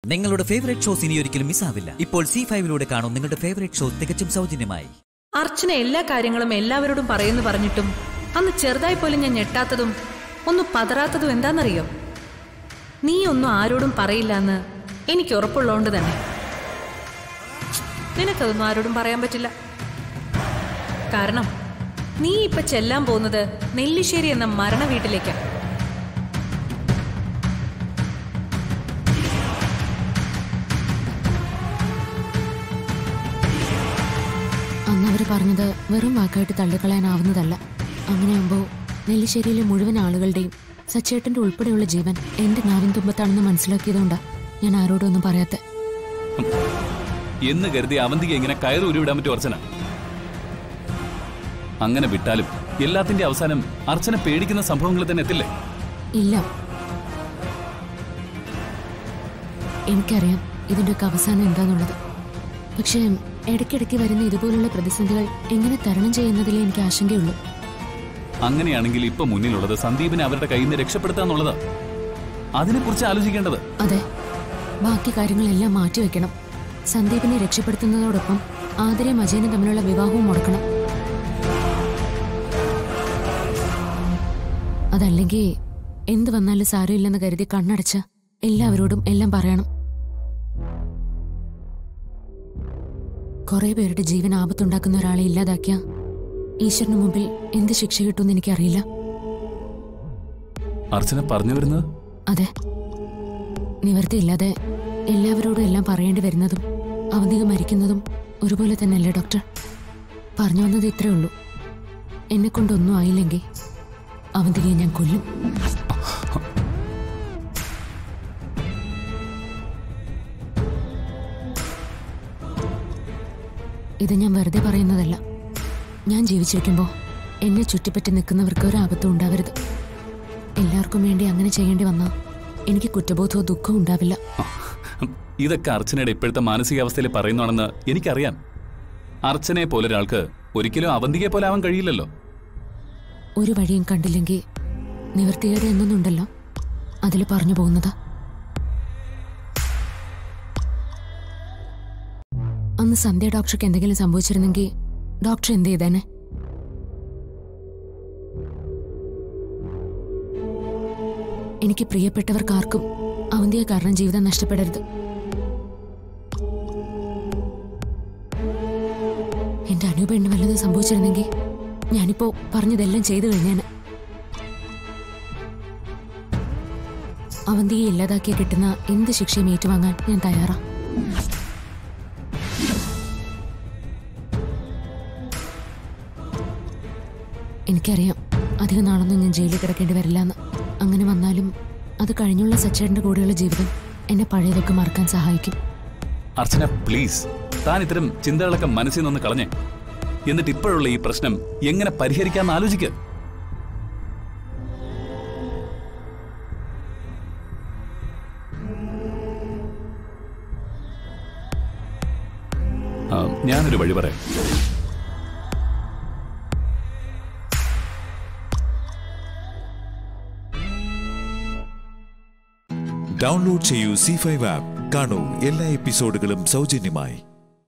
നിങ്ങളുടെ favourite shows ഇനി ഒരിക്കലും മിസ്സാവില്ല ഇപ്പോൾ സി ഫൈവിലൂടെ കാണും നിങ്ങളുടെ ഫേവറേറ്റ് ഷോ തികച്ചും സൗജന്യമായി അർച്ചന എല്ലാ കാര്യങ്ങളും എല്ലാവരോടും പറയുന്നു പറഞ്ഞിട്ടും അന്ന് ചെറുതായി പോലും ഞാൻ ഞെട്ടാത്തതും ഒന്ന് പതറാത്തതും എന്താണെന്നറിയോ നീ ഒന്നും ആരോടും പറയില്ല എന്ന് എനിക്ക് ഉറപ്പുള്ളതുകൊണ്ട് തന്നെ നിനക്കതൊന്നും ആരോടും പറയാൻ പറ്റില്ല കാരണം നീ ഇപ്പൊ ചെല്ലാൻ പോകുന്നത് നെല്ലിശ്ശേരി എന്ന മരണ വീട്ടിലേക്കാണ് അന്ന് അവർ പറഞ്ഞത് വെറും വാക്കായിട്ട് തള്ളിക്കളയാനാവുന്നതല്ല അങ്ങനെയാകുമ്പോൾ നെല്ലിശ്ശേരിയിലെ മുഴുവൻ ആളുകളുടെയും സച്ചേട്ടന്റെ ഉൾപ്പെടെയുള്ള ജീവൻ എന്റെ നാവിൻ തുമ്പത്താണെന്ന് മനസ്സിലാക്കിയതുകൊണ്ടാ ഞാൻ ആരോടും ഒന്നും പറയാത്ത എന്ന് കരുതി അവന്തിക്ക് എങ്ങനെ കയറി ഉരുവിടാൻ പറ്റും അർച്ചന അങ്ങനെ വിട്ടാലും എല്ലാത്തിന്റെ അവസാനം അർച്ചന പേടിക്കുന്ന സംഭവങ്ങൾ തന്നെ എത്തില്ലേ ഇല്ല എനിക്കറിയാം ഇതിന്റെയൊക്കെ അവസാനം എന്താന്നുള്ളത് പക്ഷേ ഇടയ്ക്കിടയ്ക്ക് വരുന്ന ഇതുപോലുള്ള പ്രതിസന്ധികൾ എങ്ങനെ തരണം ചെയ്യുന്നതിലേ എനിക്ക് ആശങ്കയുള്ളൂ അങ്ങനെയാണെങ്കിൽ ഇപ്പൊ മുന്നിലുള്ളത് സന്ദീപിനെ അവരുടെ കയ്യിൽ നിന്ന് രക്ഷപ്പെടുത്താന്നുള്ളതാ അതിനെക്കുറിച്ച് ആലോചിക്കേണ്ടത് അതെ ബാക്കി കാര്യങ്ങളെല്ലാം മാറ്റിവെക്കണം സന്ദീപിനെ രക്ഷപ്പെടുത്തുന്നതോടൊപ്പം ആതിരയും അജയനും തമ്മിലുള്ള വിവാഹവും മുടക്കണം അതല്ലെങ്കിൽ എന്ത് വന്നാലും സാരമില്ലെന്ന് കരുതി കണ്ണടച്ച് എല്ലാവരോടും എല്ലാം പറയണം കുറെ പേരുടെ ജീവൻ ആപത്തുണ്ടാക്കുന്ന ഒരാളെ ഇല്ലാതാക്കിയ ഈശ്വരന് മുമ്പിൽ എന്ത് ശിക്ഷ കിട്ടുമെന്ന് എനിക്കറിയില്ല അർച്ചന പറഞ്ഞു വരുന്നത് അതെ നിവർത്തിയില്ലാതെ എല്ലാവരോടും എല്ലാം പറയേണ്ടി വരുന്നതും അവധിക മരിക്കുന്നതും ഒരുപോലെ തന്നെയല്ലേ ഡോക്ടർ പറഞ്ഞു വന്നത് ഇത്രേ ഉള്ളൂ എന്നെ കൊണ്ടൊന്നും ആയില്ലെങ്കിൽ അവന്തികയെ ഞാൻ കൊല്ലും ഇത് ഞാൻ വെറുതെ പറയുന്നതല്ല ഞാൻ ജീവിച്ചിരിക്കുമ്പോൾ എന്നെ ചുറ്റിപ്പറ്റി നിൽക്കുന്നവർക്ക് ഒരു ആപത്തും ഉണ്ടാവരുത് എല്ലാവർക്കും വേണ്ടി അങ്ങനെ ചെയ്യേണ്ടി വന്നാൽ എനിക്ക് കുറ്റബോധമോ ദുഃഖമോ ഉണ്ടാവില്ല ഇതൊക്കെ അർച്ചനയുടെ ഇപ്പോഴത്തെ മാനസികാവസ്ഥയിൽ പറയുന്നതാണെന്ന് എനിക്കറിയാം അർച്ചനയെ പോലെ ഒരാൾക്ക് ഒരിക്കലും അവന്തികയെ പോലെ ആവാൻ കഴിയില്ലല്ലോ ഒരു വഴിയും കണ്ടില്ലെങ്കിൽ നിവർത്തികേട് എന്നൊന്നുണ്ടല്ലോ അതിൽ പറഞ്ഞു പോകുന്നത് അന്ന് സന്ധ്യ ഡോക്ടർക്ക് എന്തെങ്കിലും സംഭവിച്ചിരുന്നെങ്കിൽ ഡോക്ടർ എന്ത് ചെയ്തേനെ എനിക്ക് പ്രിയപ്പെട്ടവർക്കാർക്കും അവന്തിയെ കാരണം ജീവിതം നഷ്ടപ്പെടരുത് എന്റെ അനൂപെണ്ണ് വല്ലതും സംഭവിച്ചിരുന്നെങ്കിൽ ഞാനിപ്പോ പറഞ്ഞതെല്ലാം ചെയ്തു കഴിഞ്ഞാണ് അവന്തിയെ ഇല്ലാതാക്കിയ കിട്ടുന്ന എന്ത് ശിക്ഷയും ഏറ്റുവാങ്ങാൻ ഞാൻ തയ്യാറാ എനിക്കറിയാം അധികം നാളൊന്നും ഞാൻ ജയിലിൽ കിടക്കേണ്ടി വരില്ല എന്ന് അങ്ങനെ വന്നാലും അത് കഴിഞ്ഞുള്ള സച്ചേട്ടന്റെ കൂടെയുള്ള ജീവിതം എന്നെ പഴയതൊക്കെ മറക്കാൻ സഹായിക്കും അർച്ചന പ്ലീസ് താൻ ഇത്തരം ചിന്തകളൊക്കെ മനസ്സിൽ നിന്ന് കളഞ്ഞേ എന്നിട്ട് ഇപ്പോഴുള്ള ഈ പ്രശ്നം എങ്ങനെ പരിഹരിക്കാമെന്ന് ആലോചിക്കുക ഞാനൊരു വഴി പറയാം ഡൗൺലോഡ് ചെയ്യൂ സി ഫൈവ് ആപ്പ് കാണൂ എല്ലാ എപ്പിസോഡുകളും സൗജന്യമായി